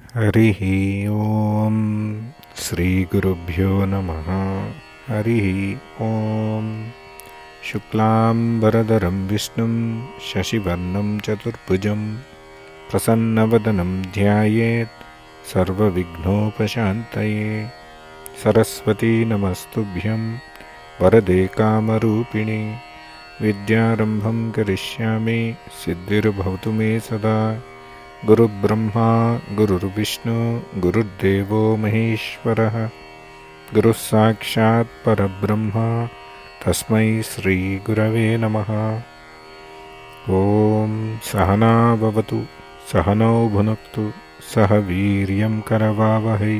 हरिः ॐ श्रीगुरुभ्यो नमः हरिः ॐ शुक्लाम्बरधरं विष्णुं शशिवर्णं चतुर्भुजं प्रसन्नवदनं ध्यायेत् सर्वविघ्नोपशान्तये सरस्वती नमस्तुभ्यं वरदे कामरूपिणि विद्यारम्भं करिष्यामि सिद्धिर्भवतु मे सदा गुरुब्रह्मा गुरुर्विष्णु गुरुर्देवो महेश्वरः गुरुः साक्षात् परब्रह्म तस्मै श्रीगुरवे नमः ॐ सहना भवतु सहनौ भुनक्तु सह वीर्यं करवावहै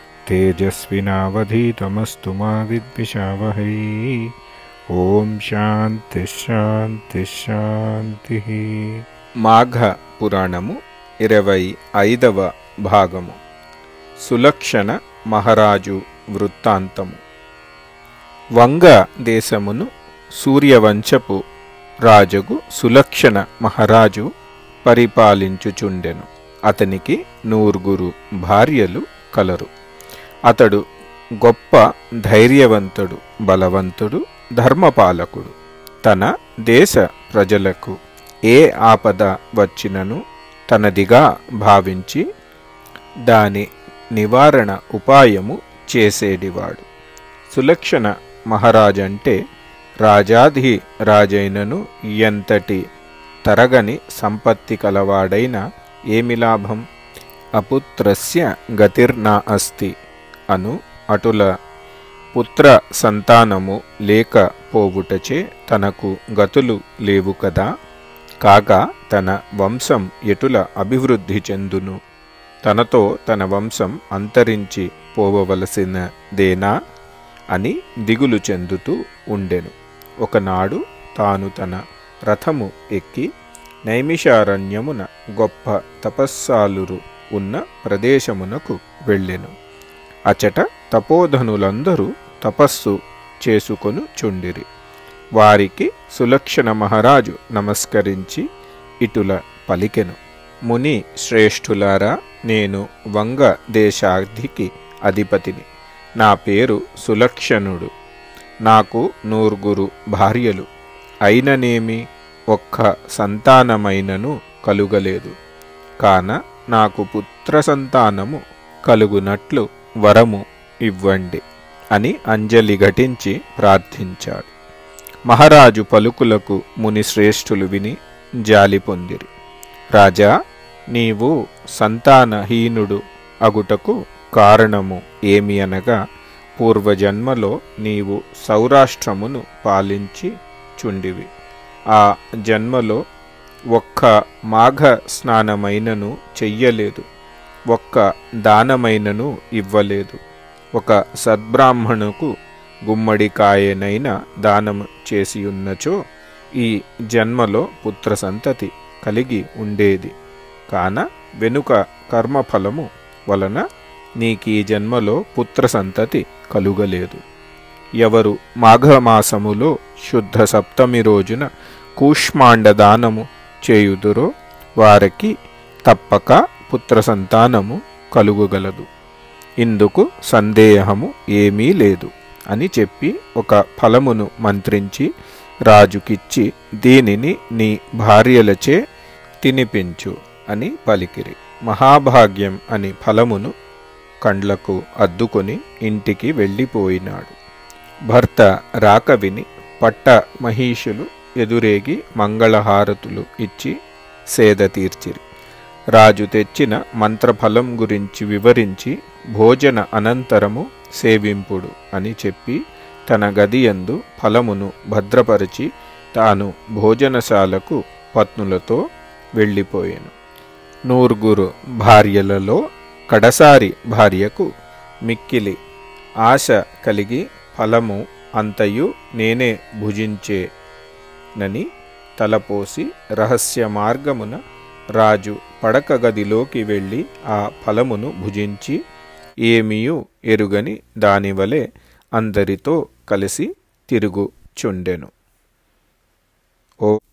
तेजस्विनावधीतमस्तु मा विद्विषावहै ॐ शान्तिः शान्तिः शान्तिः మాఘ పురాణము ఇరవై ఐదవ భాగము సులక్షణ మహారాజు వృత్తాంతము వంగ దేశమును సూర్యవంశపు రాజుగు సులక్షణ మహారాజు పరిపాలించుచుండెను అతనికి నూరుగురు భార్యలు కలరు అతడు గొప్ప ధైర్యవంతుడు బలవంతుడు ధర్మపాలకుడు తన దేశ ప్రజలకు ఏ ఆపద వచ్చినను తనదిగా భావించి దాని నివారణ ఉపాయము చేసేడివాడు సులక్షణ మహారాజంటే రాజాధి రాజైనను ఎంతటి తరగని సంపత్తి కలవాడైన ఏమి లాభం అపుత్రస్య గతిర్నా అస్తి అను అటుల పుత్ర సంతానము లేకపోవుటచే తనకు గతులు లేవు కదా కాగా తన వంశం ఎటుల అభివృద్ధి చెందును తనతో తన వంశం అంతరించి పోవవలసినదేనా అని దిగులు చెందుతూ ఉండెను ఒకనాడు తాను తన రథము ఎక్కి నైమిషారణ్యమున గొప్ప తపస్సాలురు ఉన్న ప్రదేశమునకు వెళ్ళెను అచట తపోధనులందరూ తపస్సు చేసుకొను చుండిరి వారికి సులక్షణ మహారాజు నమస్కరించి ఇటుల పలికెను ముని శ్రేష్ఠులారా నేను వంగ దేశాధికి అధిపతిని నా పేరు సులక్షణుడు నాకు నూరుగురు భార్యలు అయిననేమి ఒక్క సంతానమైనను కలుగలేదు కాన నాకు పుత్ర సంతానము కలుగునట్లు వరము ఇవ్వండి అని అంజలి ఘటించి ప్రార్థించాడు మహారాజు పలుకులకు ముని శ్రేష్ఠులు విని జాలి పొందిరి రాజా నీవు సంతానహీనుడు అగుటకు కారణము ఏమి అనగా పూర్వజన్మలో నీవు సౌరాష్ట్రమును పాలించి చుండివి ఆ జన్మలో ఒక్క మాఘ స్నానమైనను చెయ్యలేదు ఒక్క దానమైనను ఇవ్వలేదు ఒక సద్బ్రాహ్మణుకు గుమ్మడికాయనైనా దానము చేసియున్నచో ఈ జన్మలో పుత్ర సంతతి కలిగి ఉండేది కాన వెనుక కర్మఫలము వలన నీకీ జన్మలో పుత్ర సంతతి కలుగలేదు ఎవరు మాఘమాసములో శుద్ధ సప్తమి రోజున కూష్మాండ దానము చేయుదురో వారికి తప్పక పుత్ర సంతానము కలుగుగలదు ఇందుకు సందేహము ఏమీ లేదు అని చెప్పి ఒక ఫలమును మంత్రించి రాజుకిచ్చి దీనిని నీ భార్యలచే తినిపించు అని పలికిరి మహాభాగ్యం అని ఫలమును కండ్లకు అద్దుకొని ఇంటికి వెళ్ళిపోయినాడు భర్త రాక విని పట్ట మహీషులు ఎదురేగి మంగళహారతులు ఇచ్చి సేద తీర్చిరి రాజు తెచ్చిన మంత్రఫలం గురించి వివరించి భోజన అనంతరము సేవింపుడు అని చెప్పి తన గదియందు ఫలమును భద్రపరిచి తాను భోజనశాలకు పత్నులతో వెళ్ళిపోయాను నూరుగురు భార్యలలో కడసారి భార్యకు మిక్కిలి ఆశ కలిగి ఫలము అంతయు నేనే భుజించేనని తలపోసి రహస్య మార్గమున రాజు పడక గదిలోకి వెళ్ళి ఆ ఫలమును భుజించి ఏమీయు ఎరుగని దానివలె అందరితో కలిసి తిరుగుచుండెను ఓ